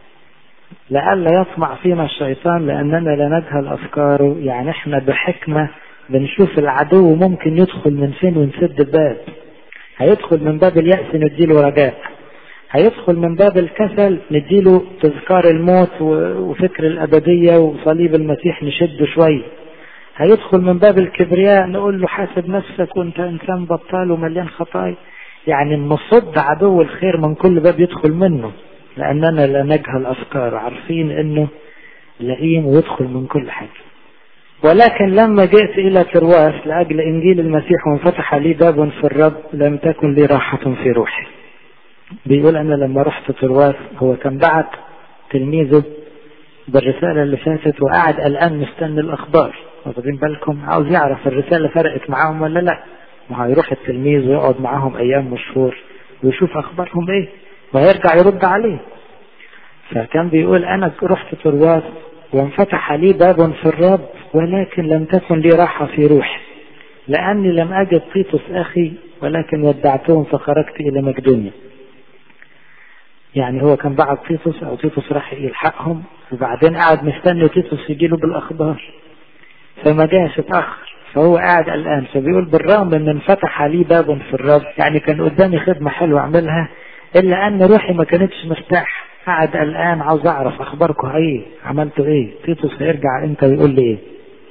لئلا يطمع فينا الشيطان لأننا لا نجهل أفكاره يعني احنا بحكمة بنشوف العدو ممكن يدخل من فين ونسد الباب هيدخل من باب اليأس نديله رجاء هيدخل من باب الكسل نديله تذكار الموت وفكر الأبدية وصليب المسيح نشده شوية هيدخل من باب الكبرياء نقول له حاسب نفسك وانت انسان بطال ومليان خطايا يعني نصد عدو الخير من كل باب يدخل منه لأننا لا نجهل أفكاره عارفين أنه لئيم ويدخل من كل حاجة ولكن لما جئت إلى ترواس لأجل إنجيل المسيح وانفتح لي باب في الرب لم تكن لي راحة في روحي بيقول أنا لما رحت ترواس هو كان بعت تلميذه بالرسالة اللي فاتت وقعد قلقان مستني الأخبار واخدين بالكم عاوز يعرف الرسالة فرقت معاهم ولا لا ما هيروح التلميذ ويقعد معاهم أيام وشهور ويشوف أخبارهم إيه وهيرجع يرد عليه فكان بيقول أنا رحت ترواس وانفتح لي باب في الرب ولكن لم تكن لي راحة في روحي لأني لم أجد تيتوس أخي ولكن ودعتهم فخرجت إلى مقدونيا يعني هو كان بعد تيتوس أو تيتوس راح يلحقهم وبعدين قعد مستني تيتوس يجيله بالأخبار فما جاش اتأخر فهو قاعد قلقان فبيقول بالرغم ان انفتح لي باب في الرب يعني كان قدامي خدمة حلوة اعملها الا ان روحي ما كانتش مرتاح قاعد قلقان عاوز اعرف اخباركم ايه عملتوا ايه تيتوس هيرجع امتى ويقول لي ايه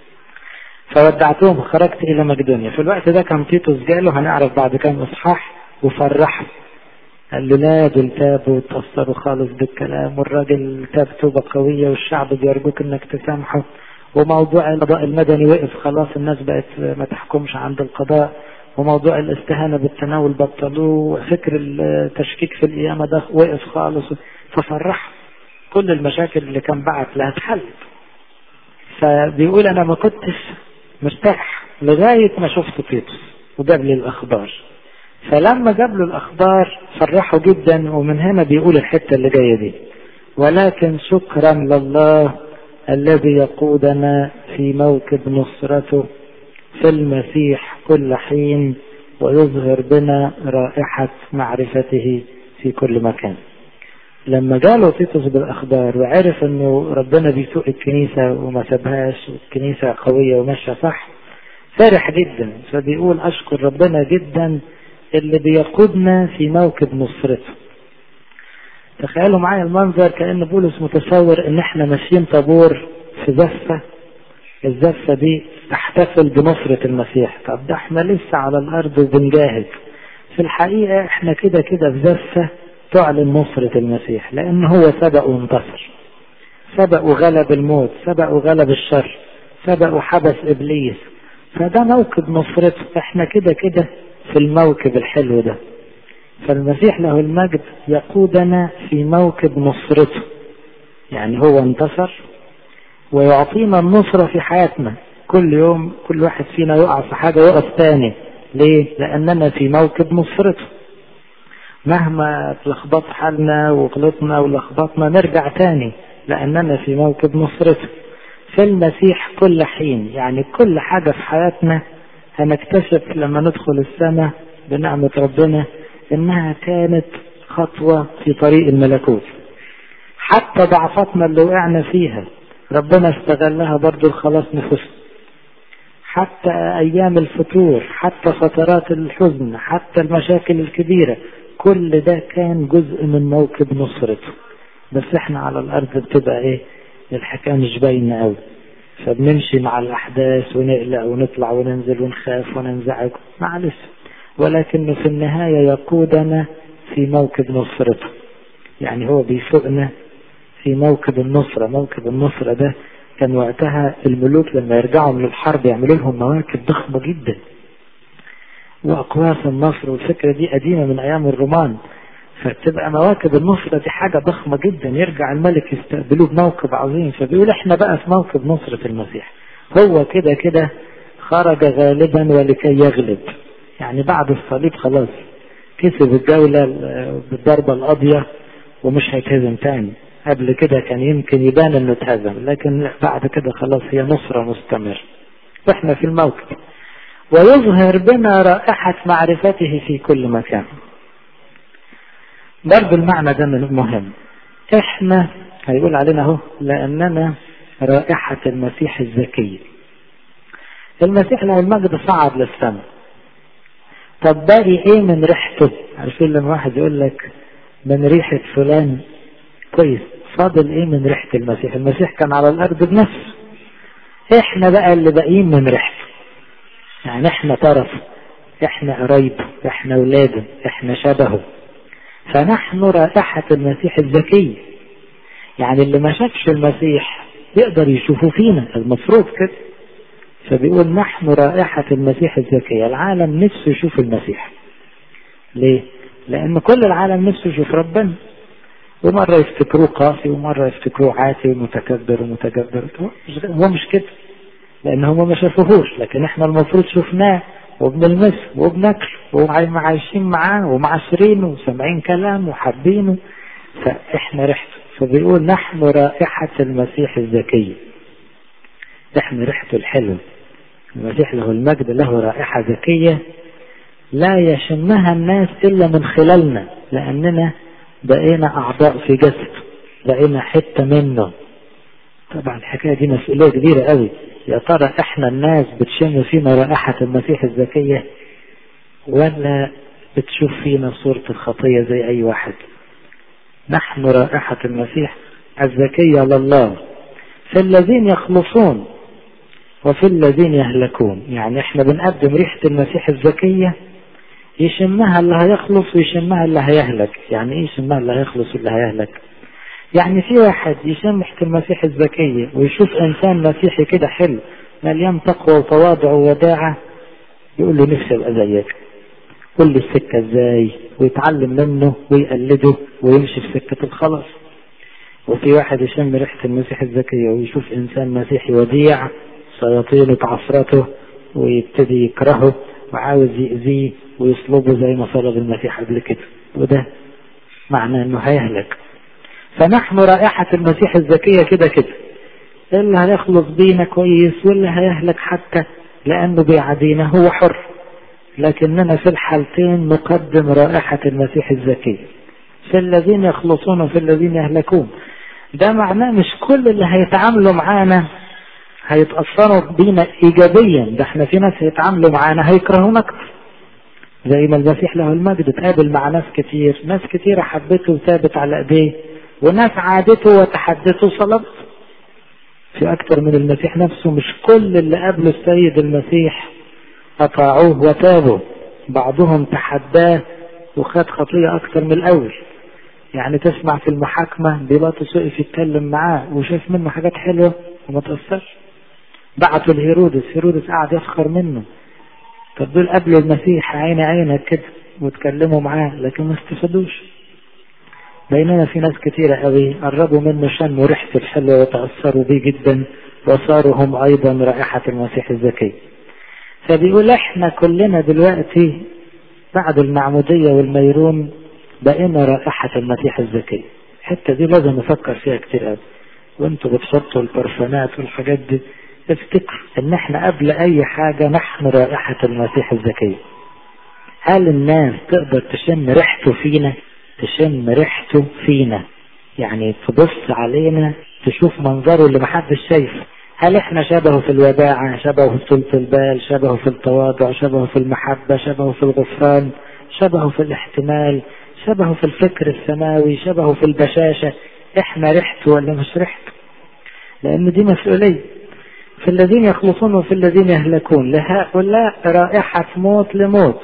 فودعتهم خرجت الى مقدونيا في الوقت ده كان تيتوس جاله هنعرف بعد كام اصحاح وفرحه قال له لا دول تابوا وتأثروا خالص بالكلام والراجل تاب توبة قوية والشعب بيرجوك انك تسامحه وموضوع القضاء المدني وقف خلاص الناس بقت ما تحكمش عند القضاء وموضوع الاستهانة بالتناول بطلوه وفكر التشكيك في القيامة ده وقف خالص ففرح كل المشاكل اللي كان بعت لها اتحلت فبيقول انا ما كنتش مرتاح لغاية ما شفت تيتوس وجاب لي الاخبار فلما جاب له الاخبار فرحه جدا ومن هنا بيقول الحتة اللي جاية دي ولكن شكرا لله الذي يقودنا في موكب نصرته في المسيح كل حين ويظهر بنا رائحة معرفته في كل مكان لما جاله تيتوس بالأخبار وعرف أنه ربنا بيسوق الكنيسة وما سابهاش والكنيسة قوية وماشية صح فرح جدا فبيقول أشكر ربنا جدا اللي بيقودنا في موكب نصرته تخيلوا معايا المنظر كأن بولس متصور ان احنا ماشيين طابور في زفة الزفة دي تحتفل بنصرة المسيح طب ده احنا لسه على الارض وبنجاهد في الحقيقة احنا كده كده في زفة تعلن نصرة المسيح لان هو سبق وانتصر سبق وغلب الموت سبق وغلب الشر سبق وحبس ابليس فده موكب نصرته احنا كده كده في الموكب الحلو ده فالمسيح له المجد يقودنا في موكب نصرته يعني هو انتصر ويعطينا النصرة في حياتنا كل يوم كل واحد فينا يقع في حاجة يقف تاني ليه؟ لأننا في موكب نصرته مهما تلخبط حالنا وغلطنا ولخبطنا نرجع تاني لأننا في موكب نصرته في المسيح كل حين يعني كل حاجة في حياتنا هنكتشف لما ندخل السماء بنعمة ربنا انها كانت خطوة في طريق الملكوت حتى ضعفاتنا اللي وقعنا فيها ربنا استغلها برضو لخلاص نفوسنا حتى ايام الفتور حتى فترات الحزن حتى المشاكل الكبيرة كل ده كان جزء من موكب نصرته بس احنا على الارض بتبقى ايه الحكاية مش باينة قوي فبنمشي مع الأحداث ونقلق ونطلع وننزل ونخاف وننزعج معلش ولكنه في النهاية يقودنا في موكب نصرته يعني هو بيسوقنا في موكب النصرة موكب النصرة ده كان وقتها الملوك لما يرجعوا من الحرب يعملوا لهم مواكب ضخمة جدا وأقواس النصر والفكرة دي قديمة من أيام الرومان فتبقى مواكب النصرة دي حاجة ضخمة جدا يرجع الملك يستقبلوه بموكب عظيم فبيقول احنا بقى في موكب نصرة المسيح هو كده كده خرج غالبا ولكي يغلب يعني بعد الصليب خلاص كسب الجولة بالضربة القاضية ومش هيتهزم تاني قبل كده كان يمكن يبان انه اتهزم لكن بعد كده خلاص هي نصرة مستمر واحنا في الموكب ويظهر بنا رائحة معرفته في كل مكان برضو المعنى ده مهم احنا هيقول علينا اهو لاننا رائحة المسيح الزكي المسيح له المجد صعد للسماء طب باقي ايه من ريحته عارفين لما واحد يقول لك من ريحة فلان كويس فاضل ايه من ريحة المسيح المسيح كان على الارض بنفسه احنا بقى اللي باقيين من ريحته يعني احنا طرف احنا قرايبه احنا اولاده احنا شبهه فنحن رائحة المسيح الزكي يعني اللي ما شافش المسيح يقدر يشوفه فينا المفروض كده فبيقول نحن رائحة المسيح الزكي العالم نفسه يشوف المسيح ليه لان كل العالم نفسه يشوف ربنا ومرة يفتكروه قاسي ومرة يفتكروه عاتي ومتكبر ومتجبر هو مش كده لان هم ما شافوهوش لكن احنا المفروض شفناه وبنلمسه وبناكله وعايشين معاه ومعاشرينه وسامعين كلامه وحابينه فاحنا ريحته فبيقول نحن رائحة المسيح الزكي احنا ريحته الحلوة المسيح له المجد له رائحة زكية لا يشمها الناس إلا من خلالنا لأننا بقينا أعضاء في جسد بقينا حتة منه طبعا الحكاية دي مسؤولية كبيرة قوي يا ترى احنا الناس بتشم فينا رائحة المسيح الزكية ولا بتشوف فينا صورة الخطية زي أي واحد نحن رائحة المسيح الزكية لله في الذين يخلصون وفي الذين يهلكون يعني احنا بنقدم ريحة المسيح الزكية يشمها اللي هيخلص ويشمها اللي هيهلك يعني ايه يشمها اللي هيخلص واللي هيهلك يعني في واحد يشم ريحة المسيح الزكية ويشوف انسان مسيحي كده حلو مليان تقوى وتواضع ووداعة يقول له نفسي ابقى زيك قول لي السكة ازاي ويتعلم منه ويقلده ويمشي في سكة الخلاص وفي واحد يشم ريحة المسيح الزكية ويشوف انسان مسيحي وديع سيطيل عفرته ويبتدي يكرهه وعاوز يأذيه ويصلبه زي ما صلب المسيح قبل كده وده معناه انه هيهلك فنحن رائحة المسيح الزكية كده كده اللي هيخلص بينا كويس واللي هيهلك حتى لأنه بيعادينا هو حر لكننا في الحالتين نقدم رائحة المسيح الزكي في الذين يخلصون وفي الذين يهلكون ده معناه مش كل اللي هيتعاملوا معانا هيتأثروا بينا إيجابيا ده احنا في ناس هيتعاملوا معانا هيكرهونا أكتر زي ما المسيح له المجد اتقابل مع ناس كتير ناس كتير حبته وثابت على ايديه وناس عادته وتحدته صلبت في أكثر من المسيح نفسه مش كل اللي قابله السيد المسيح أطاعوه وتابوا بعضهم تحداه وخد خطية أكثر من الأول يعني تسمع في المحاكمة بيلاطس وقف يتكلم معاه وشاف منه حاجات حلوة وما تأثرش بعتوا لهيرودس هيرودس قعد يسخر منه طب دول قبلوا المسيح عين عينك كده واتكلموا معاه لكن ما استفادوش بينما في ناس كتيرة قوي قربوا منه شموا ريحته الحلوة وتأثروا بيه جدا وصاروا هم أيضا رائحة المسيح الزكي فبيقول احنا كلنا دلوقتي بعد المعمودية والميرون بقينا رائحة المسيح الزكي الحتة دي لازم نفكر فيها كتير قوي وانتوا بتحطوا البرفانات والحاجات دي افتكروا ان احنا قبل اي حاجة نحن رائحة المسيح الزكي هل الناس تقدر تشم ريحته فينا تشم ريحته فينا يعني تبص علينا تشوف منظره اللي محدش شايفه هل احنا شبهه في الوداعة شبهه في طولة البال شبهه في التواضع شبهه في المحبة شبهه في الغفران شبهه في الاحتمال شبهه في الفكر السماوي شبهه في البشاشة احنا ريحته ولا مش ريحته لأن دي مسؤولية في الذين يخلصون وفي الذين يهلكون لهؤلاء رائحة موت لموت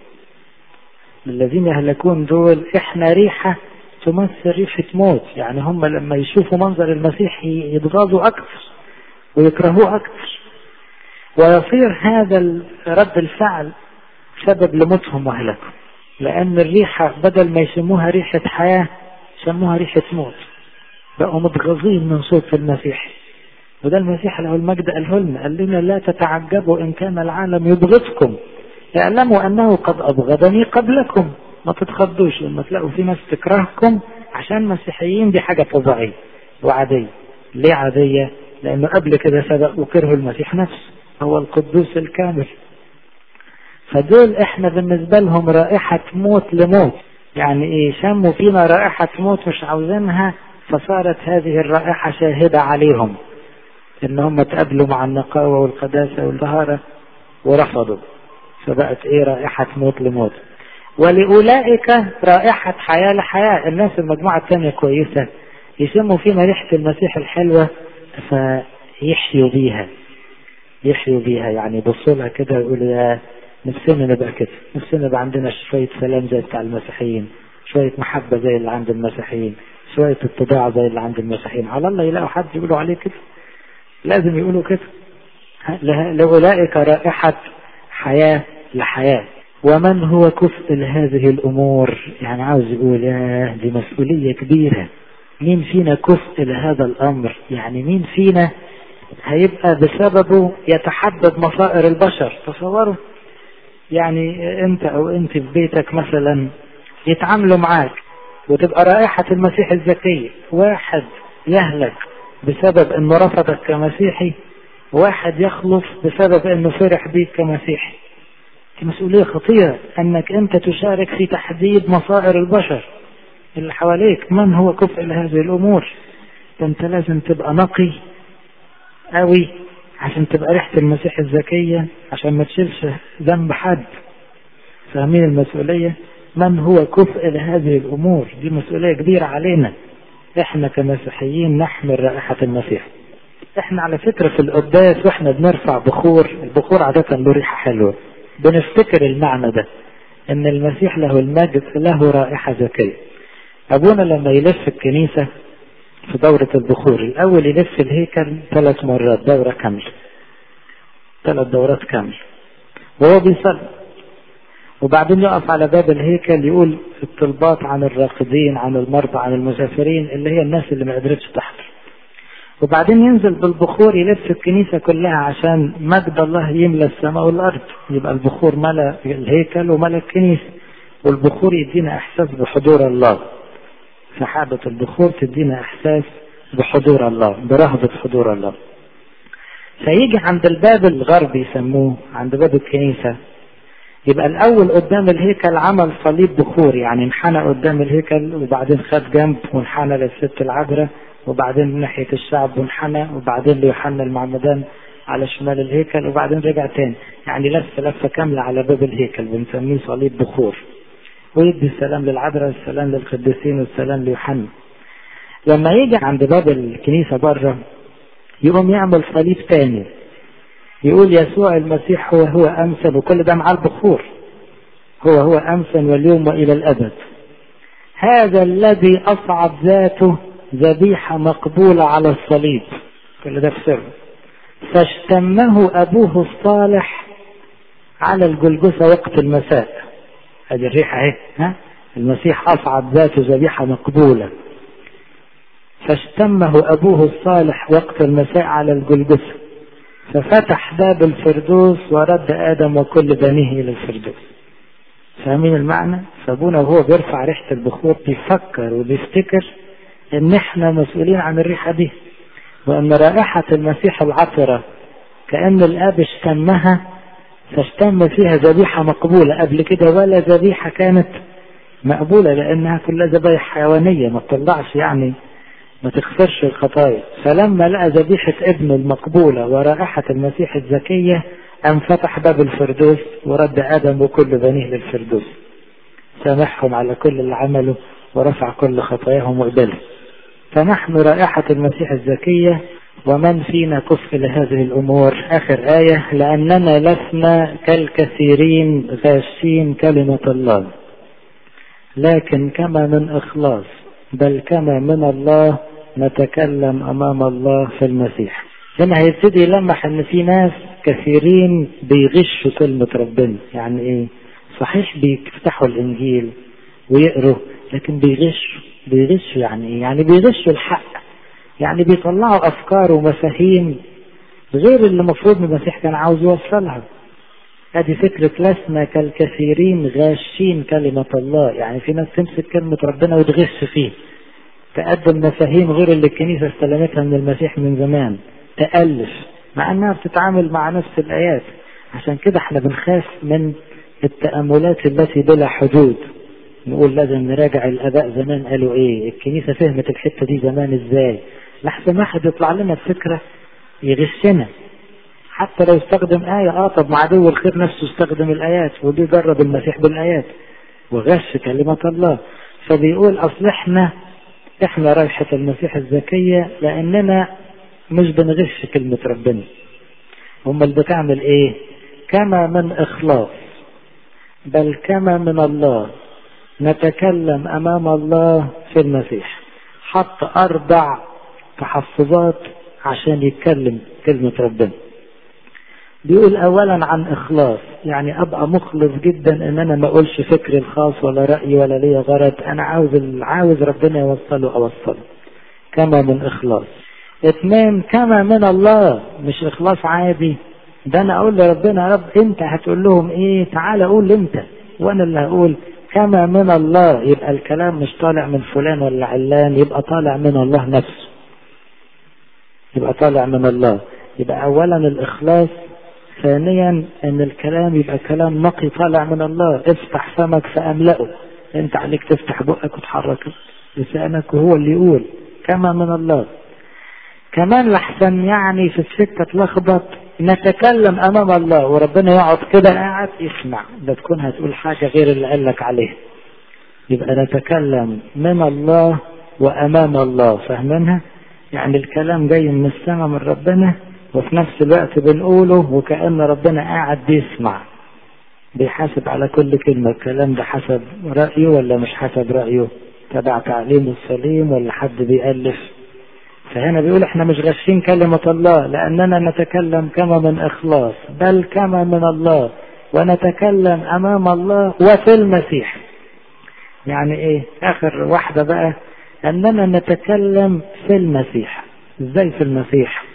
الذين يهلكون دول احنا ريحة تمثل ريحة موت يعني هم لما يشوفوا منظر المسيح يتغاظوا أكثر ويكرهوه أكثر ويصير هذا رد الفعل سبب لموتهم وهلكهم لأن الريحة بدل ما يسموها ريحة حياة سموها ريحة موت بقوا متغاظين من صوت المسيح وده المسيح له المجد قاله لنا قال لنا لا تتعجبوا إن كان العالم يبغضكم اعلموا أنه قد أبغضني قبلكم ما تتخضوش لما تلاقوا في ناس تكرهكم عشان مسيحيين دي حاجة طبيعية وعادية ليه عادية؟ لأنه قبل كده سبق وكرهوا المسيح نفسه هو القدوس الكامل فدول احنا بالنسبة لهم رائحة موت لموت يعني ايه شموا فينا رائحة موت مش عاوزينها فصارت هذه الرائحة شاهدة عليهم ان هم تقابلوا مع النقاوة والقداسة والطهارة ورفضوا فبقت ايه رائحة موت لموت ولأولئك رائحة حياة لحياة الناس المجموعة الثانية كويسة يشموا فينا ريحة المسيح الحلوة فيحيوا بيها يحيوا بيها يعني يبصوا لها كده ويقولوا يا نفسنا نبقى كده نفسنا يبقى عندنا شوية سلام زي بتاع المسيحيين شوية محبة زي اللي عند المسيحيين شوية اتباع زي اللي عند المسيحيين على الله يلاقوا حد يقولوا عليه كده لازم يقولوا كده لأولئك رائحة حياة لحياة ومن هو كفء لهذه الأمور يعني عاوز يقول يا دي مسؤولية كبيرة مين فينا كفء لهذا الأمر يعني مين فينا هيبقى بسببه يتحدد مصائر البشر تصوروا يعني انت او انت في بيتك مثلا يتعاملوا معاك وتبقى رائحة المسيح الزكية واحد يهلك بسبب انه رفضك كمسيحي واحد يخلص بسبب انه فرح بيك كمسيحي دي مسؤولية خطيرة انك انت تشارك في تحديد مصائر البشر اللي حواليك من هو كفء لهذه الامور انت لازم تبقى نقي قوي عشان تبقى ريحة المسيح الزكية عشان ما تشيلش ذنب حد فاهمين المسؤولية من هو كفء لهذه الأمور دي مسؤولية كبيرة علينا احنا كمسيحيين نحمل رائحة المسيح احنا على فكرة في القداس واحنا بنرفع بخور البخور عادة له ريحة حلوة بنفتكر المعنى ده ان المسيح له المجد له رائحة زكية ابونا لما يلف الكنيسة في دورة البخور الأول يلف الهيكل ثلاث مرات دورة كاملة ثلاث دورات كاملة وهو بيصلي وبعدين يقف على باب الهيكل يقول الطلبات عن الراقدين عن المرضى عن المسافرين اللي هي الناس اللي ما قدرتش تحضر وبعدين ينزل بالبخور يلف الكنيسة كلها عشان مجد الله يملى السماء والأرض يبقى البخور ملى الهيكل وملى الكنيسة والبخور يدينا إحساس بحضور الله سحابة البخور تدينا إحساس بحضور الله برهبة حضور الله فيجي عند الباب الغربي يسموه عند باب الكنيسة يبقى الأول قدام الهيكل عمل صليب بخور يعني انحنى قدام الهيكل وبعدين خد جنب وانحنى للست العذراء وبعدين ناحية الشعب وانحنى وبعدين ليوحنا المعمدان على شمال الهيكل وبعدين رجع تاني يعني لف لفة كاملة على باب الهيكل بنسميه صليب بخور ويدي السلام للعذراء والسلام للقديسين والسلام ليوحنا لما يجي عند باب الكنيسة بره يقوم يعمل صليب تاني يقول يسوع المسيح هو هو أمثل وكل ده مع البخور هو هو أمثل واليوم وإلى الأبد هذا الذي أصعد ذاته ذبيحة مقبولة على الصليب كل ده في سر فاشتمه أبوه الصالح على الجلجثة وقت المساء هذه الريحة اهي ها المسيح أصعد ذاته ذبيحة مقبولة فاشتمه أبوه الصالح وقت المساء على الجلجثة ففتح باب الفردوس ورد آدم وكل بنيه إلى الفردوس فاهمين المعنى؟ فابونا وهو بيرفع ريحة البخور بيفكر وبيفتكر إن إحنا مسؤولين عن الريحة دي وأن رائحة المسيح العطرة كأن الآب اشتمها فاشتم فيها ذبيحة مقبولة قبل كده ولا ذبيحة كانت مقبولة لأنها كلها ذبايح حيوانية ما تطلعش يعني ما تغفرش الخطايا فلما لقى ذبيحة ابنه المقبولة ورائحة المسيح الزكية أم فتح باب الفردوس ورد آدم وكل بنيه للفردوس سامحهم على كل اللي عملوا ورفع كل خطاياهم وقبلهم فنحن رائحة المسيح الزكية ومن فينا كفء لهذه الأمور آخر آية لأننا لسنا كالكثيرين غاشين كلمة الله لكن كما من إخلاص بل كما من الله نتكلم أمام الله في المسيح هنا هيبتدي يلمح ان في ناس كثيرين بيغشوا كلمة ربنا يعني ايه صحيح بيفتحوا الانجيل ويقروا لكن بيغشوا بيغشوا يعني ايه يعني بيغشوا الحق يعني بيطلعوا افكار ومفاهيم غير اللي المفروض المسيح كان عاوز يوصلها هذه فكرة لسنا كالكثيرين غاشين كلمة الله يعني في ناس تمسك كلمة ربنا وتغش فيه تقدم مفاهيم غير اللي الكنيسة استلمتها من المسيح من زمان تألف مع انها بتتعامل مع نفس الايات عشان كده احنا بنخاف من التأملات التي بلا حدود نقول لازم نراجع الاباء زمان قالوا ايه الكنيسة فهمت الحتة دي زمان ازاي لحسن واحد يطلع لنا بفكرة يغشنا حتى لو استخدم آية اه طب مع عدو الخير نفسه استخدم الآيات ودي جرب المسيح بالآيات وغش كلمة الله فبيقول أصل احنا احنا رايحة المسيح الذكية لأننا مش بنغش كلمة ربنا هم اللي بتعمل ايه كما من اخلاص بل كما من الله نتكلم امام الله في المسيح حط اربع تحفظات عشان يتكلم كلمة ربنا بيقول اولا عن اخلاص يعني ابقى مخلص جدا ان انا ما اقولش فكري الخاص ولا رايي ولا ليا غرض انا عاوز عاوز ربنا يوصله اوصله كما من اخلاص اثنين كما من الله مش اخلاص عادي ده انا اقول لربنا يا رب انت هتقول لهم ايه تعالى قول انت وانا اللي هقول كما من الله يبقى الكلام مش طالع من فلان ولا علان يبقى طالع من الله نفسه يبقى طالع من الله يبقى اولا الاخلاص ثانيا ان الكلام يبقى كلام نقي طالع من الله افتح فمك فاملأه انت عليك تفتح بقك وتحرك لسانك وهو اللي يقول كما من الله كمان لحسن يعني في السكة تلخبط نتكلم امام الله وربنا يقعد كده قاعد يسمع ده تكون هتقول حاجة غير اللي قال لك عليه يبقى نتكلم من الله وامام الله فاهمينها يعني الكلام جاي من السماء من ربنا وفي نفس الوقت بنقوله وكأن ربنا قاعد بيسمع بيحاسب على كل كلمة الكلام ده حسب رأيه ولا مش حسب رأيه تبع تعليمه السليم ولا حد بيألف فهنا بيقول احنا مش غشين كلمة الله لأننا نتكلم كما من إخلاص بل كما من الله ونتكلم أمام الله وفي المسيح يعني ايه آخر واحدة بقى أننا نتكلم في المسيح ازاي في المسيح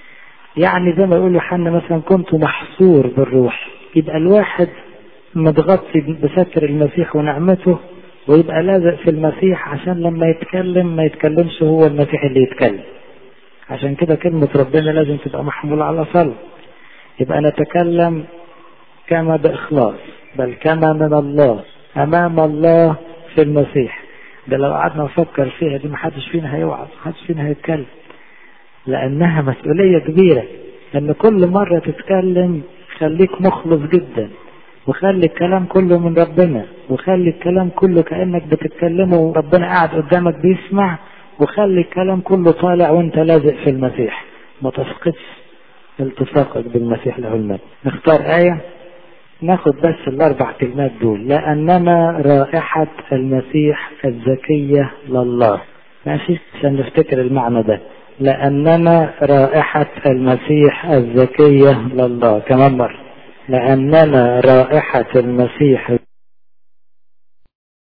يعني زي ما يقول يوحنا مثلا كنت محصور بالروح يبقى الواحد متغطي بستر المسيح ونعمته ويبقى لازق في المسيح عشان لما يتكلم ما يتكلمش هو المسيح اللي يتكلم عشان كده كلمة ربنا لازم تبقى محمولة على صلب يبقى نتكلم كما بإخلاص بل كما من الله أمام الله في المسيح ده لو قعدنا نفكر فيها دي محدش فينا هيوعظ محدش فينا هيتكلم لأنها مسؤولية كبيرة أن كل مرة تتكلم خليك مخلص جدا وخلي الكلام كله من ربنا وخلي الكلام كله كأنك بتتكلمه وربنا قاعد قدامك بيسمع وخلي الكلام كله طالع وانت لازق في المسيح ما تفقدش التصاقك بالمسيح له المجد نختار آية ناخد بس الأربع كلمات دول لأننا رائحة المسيح الزكية لله ماشي عشان نفتكر المعنى ده لأننا رائحة المسيح الزكية لله كمان مرة لأننا رائحة المسيح